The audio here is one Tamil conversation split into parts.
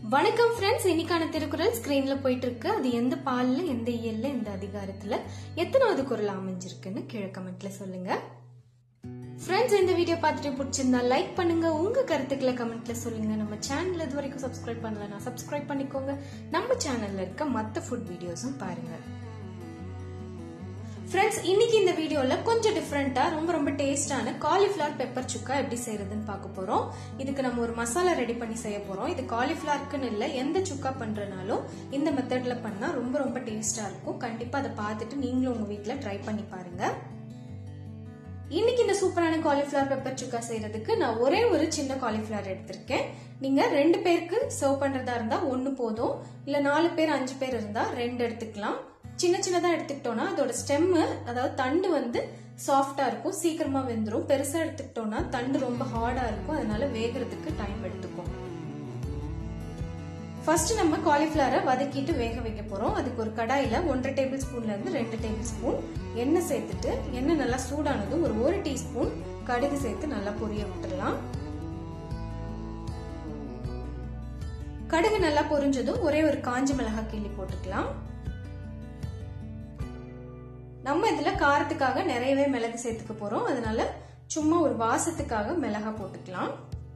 வணக்கம் ஃப்ரெண்ட்ஸ் இன்னைக்கான திருக்குறள் ஸ்கிரீன்ல போயிட்டு இருக்கு அது எந்த பால்ல எந்த இயல்ல எந்த அதிகாரத்துல எத்தனாவது குரல் அமைஞ்சிருக்குன்னு கீழே கமெண்ட்ல சொல்லுங்க ஃப்ரெண்ட்ஸ் இந்த வீடியோ பார்த்துட்டு பிடிச்சிருந்தா லைக் பண்ணுங்க உங்க கருத்துக்களை கமெண்ட்ல சொல்லுங்க நம்ம சேனல் இது வரைக்கும் சப்ஸ்கிரைப் பண்ணலனா சப்ஸ்கிரைப் பண்ணிக்கோங்க நம்ம சேனல்ல இருக்க மத்த ஃபுட் வீடியோஸும் பாருங்க ஃப்ரெண்ட்ஸ் இன்னைக்கு இந்த வீடியோல கொஞ்சம் டிஃப்ரெண்டா ரொம்ப ரொம்ப டேஸ்டான காலிஃபிளவர் பெப்பர் சுக்கா எப்படி செய்யறதுன்னு பார்க்க போறோம் இதுக்கு நம்ம ஒரு மசாலா ரெடி பண்ணி செய்ய போறோம் இது காலிஃபிளவருக்குன்னு இல்ல எந்த சுக்கா பண்றனாலும் இந்த மெத்தட்ல பண்ணா ரொம்ப ரொம்ப டேஸ்டா இருக்கும் கண்டிப்பா அதை பார்த்துட்டு நீங்களும் உங்க வீட்ல ட்ரை பண்ணி பாருங்க இன்னைக்கு இந்த சூப்பரான காலிஃபிளவர் பெப்பர் சுக்கா செய்யறதுக்கு நான் ஒரே ஒரு சின்ன காலிஃபிளவர் எடுத்திருக்கேன் நீங்க ரெண்டு பேருக்கு சர்வ் பண்றதா இருந்தா ஒன்னு போதும் இல்ல நாலு பேர் அஞ்சு பேர் இருந்தா ரெண்டு எடுத்துக்கலாம் சின்ன சின்னதா எடுத்துக்கிட்டோம்னா அதோட ஸ்டெம்மு அதாவது தண்டு வந்து சாஃப்டா இருக்கும் சீக்கிரமா வெந்துரும் பெருசா எடுத்துக்கிட்டோம்னா தண்டு ரொம்ப ஹார்டா இருக்கும் அதனால வேகிறதுக்கு டைம் எடுத்துக்கும் ஃபர்ஸ்ட் நம்ம காலிஃபிளவரை வதக்கிட்டு வேக வைக்க போறோம் அதுக்கு ஒரு கடாயில ஒன்றரை டேபிள் ஸ்பூன்ல இருந்து ரெண்டு டேபிள் ஸ்பூன் எண்ணெய் சேர்த்துட்டு எண்ணெய் நல்லா சூடானதும் ஒரு ஒரு டீஸ்பூன் கடுகு சேர்த்து நல்லா பொரிய விட்டுடலாம் கடுகு நல்லா பொரிஞ்சதும் ஒரே ஒரு காஞ்ச மிளகாய் கிள்ளி போட்டுக்கலாம் நம்ம இதுல காரத்துக்காக நிறையவே மிளகு சேர்த்துக்க போறோம் அதனால சும்மா ஒரு வாசத்துக்காக மிளகா போட்டுக்கலாம்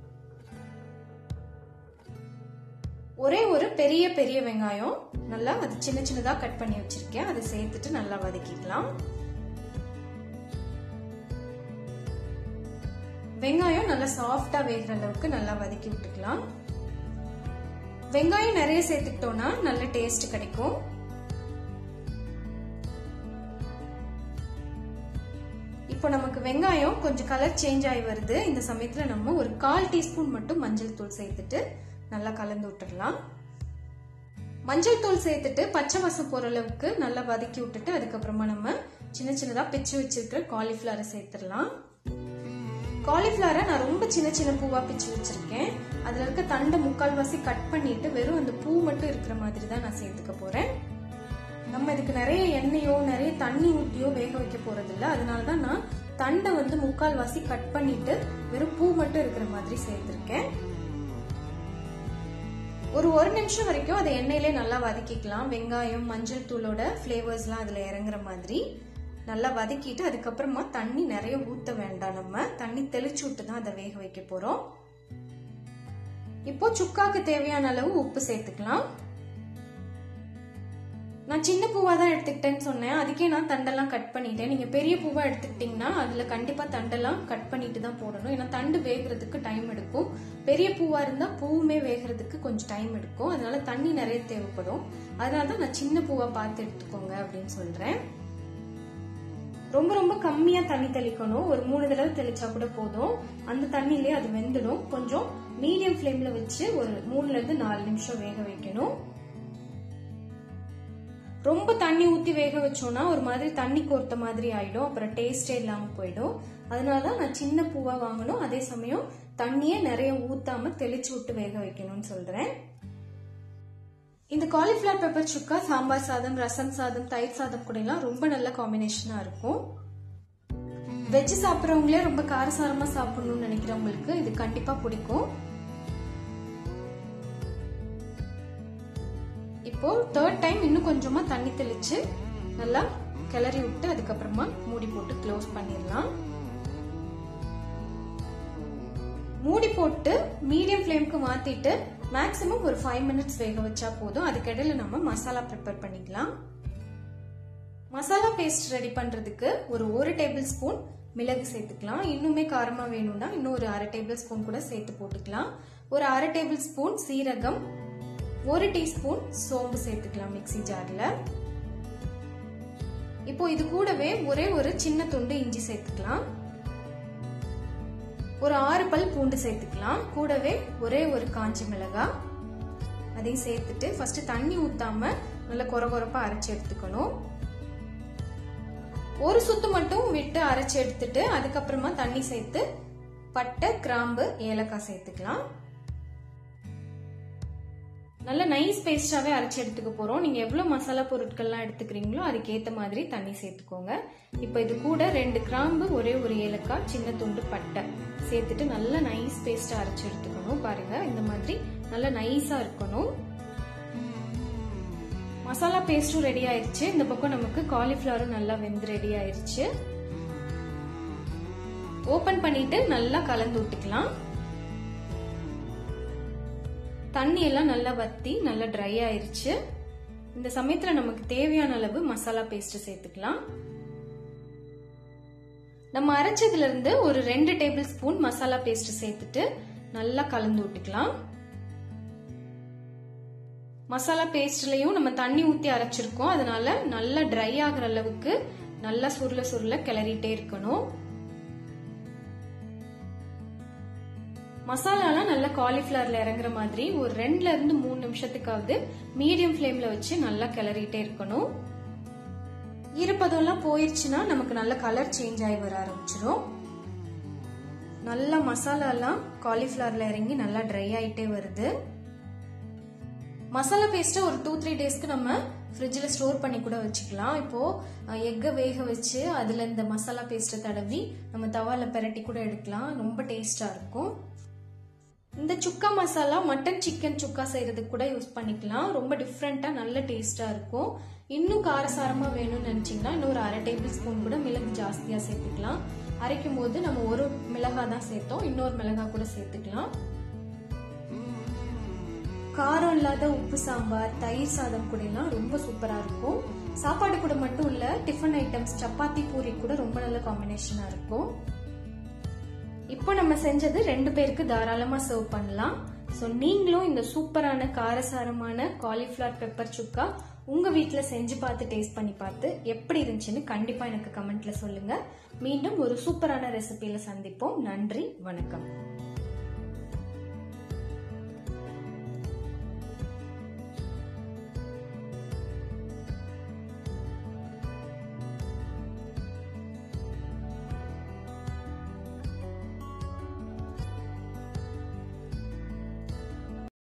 ஒரே ஒரு பெரிய பெரிய வெங்காயம் நல்லா அது சின்ன சின்னதா கட் பண்ணி வச்சிருக்கேன் அதை சேர்த்துட்டு நல்லா வதக்கிக்கலாம் வெங்காயம் நல்லா சாஃப்டா வேகிற அளவுக்கு நல்லா வதக்கி விட்டுக்கலாம் வெங்காயம் நிறைய சேர்த்துக்கிட்டோம்னா நல்ல டேஸ்ட் கிடைக்கும் இப்போ நமக்கு வெங்காயம் கொஞ்சம் கலர் சேஞ்ச் ஆகி வருது இந்த சமயத்துல நம்ம ஒரு கால் டீஸ்பூன் மட்டும் மஞ்சள் தூள் சேர்த்துட்டு நல்லா கலந்து விட்டுடலாம் மஞ்சள் தூள் சேர்த்துட்டு பச்சை வாசம் போற அளவுக்கு நல்லா வதக்கி விட்டுட்டு அதுக்கப்புறமா நம்ம சின்ன சின்னதா பிச்சு வச்சிருக்கிற காலிஃபிளவரை சேர்த்துடலாம் காலிஃபிளவரை நான் ரொம்ப சின்ன சின்ன பூவா பிச்சு வச்சிருக்கேன் அதுல இருக்க தண்டை முக்கால்வாசி கட் பண்ணிட்டு வெறும் அந்த பூ மட்டும் இருக்கிற மாதிரி தான் நான் சேர்த்துக்க போறேன் நம்ம இதுக்கு நிறைய எண்ணெயோ நிறைய தண்ணி ஊற்றியோ வேக வைக்க போறது இல்ல அதனாலதான் நான் தண்டை வந்து முக்கால் வாசி கட் பண்ணிட்டு வெறும் பூ மட்டும் இருக்கிற மாதிரி சேர்த்திருக்கேன் ஒரு ஒரு நிமிஷம் வரைக்கும் அதை எண்ணெயிலே நல்லா வதக்கிக்கலாம் வெங்காயம் மஞ்சள் தூளோட ஃபிளேவர்ஸ்லாம் அதுல இறங்குற மாதிரி நல்லா வதக்கிட்டு அதுக்கப்புறமா தண்ணி நிறைய ஊத்த வேண்டாம் நம்ம தண்ணி தெளிச்சு விட்டு தான் அதை வேக வைக்க போறோம் இப்போ சுக்காக்கு தேவையான அளவு உப்பு சேர்த்துக்கலாம் நான் சின்ன பூவா தான் எடுத்துக்கிட்டேன்னு சொன்னேன் அதுக்கே நான் தண்டெல்லாம் கட் பண்ணிட்டேன் நீங்க பெரிய பூவா எடுத்துக்கிட்டீங்கன்னா அதுல கண்டிப்பா தண்டெல்லாம் கட் பண்ணிட்டு தான் போடணும் ஏன்னா தண்டு வேகிறதுக்கு டைம் எடுக்கும் பெரிய பூவா இருந்தா பூவுமே வேகிறதுக்கு கொஞ்சம் டைம் எடுக்கும் அதனால தண்ணி நிறைய தேவைப்படும் அதனால தான் நான் சின்ன பூவா பார்த்து எடுத்துக்கோங்க அப்படின்னு சொல்றேன் ரொம்ப ரொம்ப கம்மியா தண்ணி தெளிக்கணும் ஒரு மூணு தடவை தெளிச்சா கூட போதும் அந்த தண்ணியிலே அது வெந்துடும் கொஞ்சம் மீடியம் ஃப்ளேம்ல வச்சு ஒரு மூணுல இருந்து நாலு நிமிஷம் வேக வைக்கணும் ரொம்ப தண்ணி ஊத்தி வேக வச்சோம்னா ஒரு மாதிரி தண்ணி கோர்த்த மாதிரி ஆயிடும் அப்புறம் டேஸ்டே இல்லாம போயிடும் அதனாலதான் நான் சின்ன பூவா வாங்கணும் அதே சமயம் தண்ணியே நிறைய ஊத்தாம தெளிச்சு விட்டு வேக வைக்கணும்னு சொல்றேன் இந்த காலிஃபிளவர் பெப்பர் சுக்கா சாம்பார் சாதம் ரசம் சாதம் தயிர் சாதம் கூட எல்லாம் ரொம்ப நல்ல காம்பினேஷனா இருக்கும் வெஜ் சாப்பிட்றவங்களே ரொம்ப காரசாரமா சாப்பிடணும்னு நினைக்கிறவங்களுக்கு இது கண்டிப்பா பிடிக்கும் இப்போ தேர்ட் டைம் இன்னும் கொஞ்சமா தண்ணி தெளிச்சு நல்லா கிளறி விட்டு அதுக்கப்புறமா மூடி போட்டு க்ளோஸ் பண்ணிடலாம் மூடி போட்டு மீடியம் ஃப்ளேம்க்கு மாத்திட்டு மேக்ஸிமம் ஒரு ஃபைவ் மினிட்ஸ் வேக வச்சா போதும் அதுக்கிடையில நம்ம மசாலா ப்ரிப்பேர் பண்ணிக்கலாம் மசாலா பேஸ்ட் ரெடி பண்றதுக்கு ஒரு ஒரு டேபிள் ஸ்பூன் மிளகு சேர்த்துக்கலாம் இன்னுமே காரமா வேணும்னா இன்னும் ஒரு அரை டேபிள் ஸ்பூன் கூட சேர்த்து போட்டுக்கலாம் ஒரு அரை டேபிள் ஸ்பூன் சீரகம் ஒரு டீஸ்பூன் சோம்பு சேர்த்துக்கலாம் மிக்சி ஜார்ல இப்போ இது கூடவே ஒரே ஒரு சின்ன துண்டு இஞ்சி சேர்த்துக்கலாம் ஒரு ஆறு பல் பூண்டு சேர்த்துக்கலாம் கூடவே ஒரே ஒரு காஞ்சி மிளகா அதையும் சேர்த்துட்டு ஃபர்ஸ்ட் தண்ணி ஊத்தாம நல்லா கொர கொரப்பா அரைச்சி எடுத்துக்கணும் ஒரு சுத்து மட்டும் விட்டு அரைச்சி எடுத்துட்டு அதுக்கப்புறமா தண்ணி சேர்த்து பட்டை கிராம்பு ஏலக்காய் சேர்த்துக்கலாம் நல்ல நைஸ் பேஸ்டாவே அரைச்சி எடுத்துக்க போறோம் நீங்க எவ்வளவு மசாலா பொருட்கள்லாம் எடுத்துக்கிறீங்களோ அதுக்கேத்த மாதிரி தண்ணி சேர்த்துக்கோங்க இப்போ இது கூட ரெண்டு கிராம்பு ஒரே ஒரு ஏலக்காய் சின்ன துண்டு பட்டை சேர்த்துட்டு நல்லா நைஸ் பேஸ்டா அரைச்சி எடுத்துக்கணும் பாருங்க இந்த மாதிரி நல்லா நைஸா இருக்கணும் மசாலா பேஸ்டும் ரெடி ஆயிருச்சு இந்த பக்கம் நமக்கு காலிஃபிளவரும் நல்லா வெந்து ரெடி ஆயிருச்சு ஓபன் பண்ணிட்டு நல்லா கலந்து விட்டுக்கலாம் தண்ணி எல்லாம் நல்லா வத்தி நல்லா ட்ரை ஆயிருச்சு இந்த சமயத்துல நமக்கு தேவையான அளவு மசாலா பேஸ்ட் சேர்த்துக்கலாம் நம்ம அரைச்சதுல இருந்து ஒரு ரெண்டு டேபிள் ஸ்பூன் மசாலா பேஸ்ட் சேர்த்துட்டு நல்லா கலந்து விட்டுக்கலாம் மசாலா பேஸ்ட்லயும் நம்ம தண்ணி ஊத்தி அரைச்சிருக்கோம் அதனால நல்லா ட்ரை ஆகுற அளவுக்கு நல்லா சுருள சுருள கிளறிட்டே இருக்கணும் மசாலாலாம் நல்லா காலிஃபிளவர்ல இறங்குற மாதிரி ஒரு ரெண்டுல இருந்து மூணு நிமிஷத்துக்காவது மீடியம் ஃப்ளேம்ல வச்சு நல்லா கிளறிட்டே இருக்கணும் ஈரப்பதம்லாம் போயிருச்சுன்னா நமக்கு நல்ல கலர் சேஞ்ச் ஆகி வர ஆரம்பிச்சிடும் நல்லா மசாலாலாம் காலிஃபிளவர்ல இறங்கி நல்லா ட்ரை ஆயிட்டே வருது மசாலா பேஸ்ட்டை ஒரு டூ த்ரீ டேஸ்க்கு நம்ம ஃப்ரிட்ஜில் ஸ்டோர் பண்ணி கூட வச்சுக்கலாம் இப்போ எக்கை வேக வச்சு அதில் இந்த மசாலா பேஸ்ட்டை தடவி நம்ம தவாவில் பெரட்டி கூட எடுக்கலாம் ரொம்ப டேஸ்டாக இருக்கும் இந்த சுக்கா மசாலா மட்டன் சிக்கன் சுக்கா செய்யறதுக்கு கூட யூஸ் பண்ணிக்கலாம் ரொம்ப டிஃப்ரெண்ட்டாக நல்ல டேஸ்டாக இருக்கும் இன்னும் காரசாரமாக வேணும்னு நினச்சிங்கன்னா இன்னும் ஒரு அரை டேபிள் ஸ்பூன் கூட மிளகு ஜாஸ்தியாக சேர்த்துக்கலாம் அரைக்கும் போது நம்ம ஒரு மிளகா தான் சேர்த்தோம் இன்னொரு மிளகா கூட சேர்த்துக்கலாம் காரம் இல்லாத உப்பு சாம்பார் தயிர் சாதம் கூட எல்லாம் ரொம்ப சூப்பரா இருக்கும் சாப்பாடு கூட மட்டும் இல்ல டிஃபன் ஐட்டம்ஸ் சப்பாத்தி பூரி கூட ரொம்ப நல்ல காம்பினேஷனா இருக்கும் இப்போ நம்ம செஞ்சது ரெண்டு பேருக்கு தாராளமா சர்வ் பண்ணலாம் ஸோ நீங்களும் இந்த சூப்பரான காரசாரமான காலிஃபிளவர் பெப்பர் சுக்கா உங்க வீட்டில் செஞ்சு பார்த்து டேஸ்ட் பண்ணி பார்த்து எப்படி இருந்துச்சுன்னு கண்டிப்பா எனக்கு கமெண்ட்ல சொல்லுங்க மீண்டும் ஒரு சூப்பரான ரெசிபியில சந்திப்போம் நன்றி வணக்கம்